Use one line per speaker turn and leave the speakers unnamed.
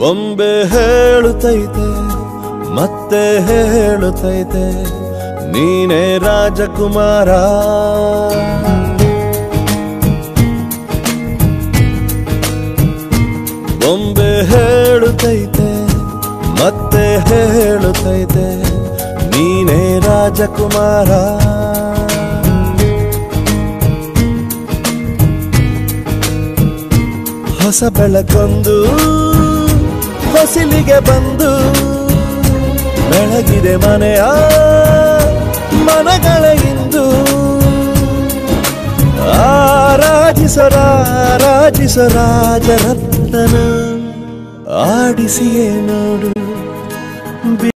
ಬೊಂಬೆ ಹೇಳುತ್ತೈತೆ ಮತ್ತೆ ಹೇಳುತ್ತೈತೆ ನೀನೇ ರಾಜಕುಮಾರ ಬೊಂಬೆ ಹೇಳುತ್ತೈತೆ ಮತ್ತೆ ಹೇಳುತ್ತೈತೆ ನೀನೇ ರಾಜಕುಮಾರ ಹೊಸ ಬೆಳಕೊಂದು ಹೊಸಿಲಿಗೆ ಬಂದು ಬೆಳಗಿದೆ ಮನೆಯ ಮನಗಳ ಇಂದು ಆರಾಜಿಸರ ರಾಜಿಸ ರಾಜರತ್ನನ ಆಡಿಸಿಯೇ ನೋಡು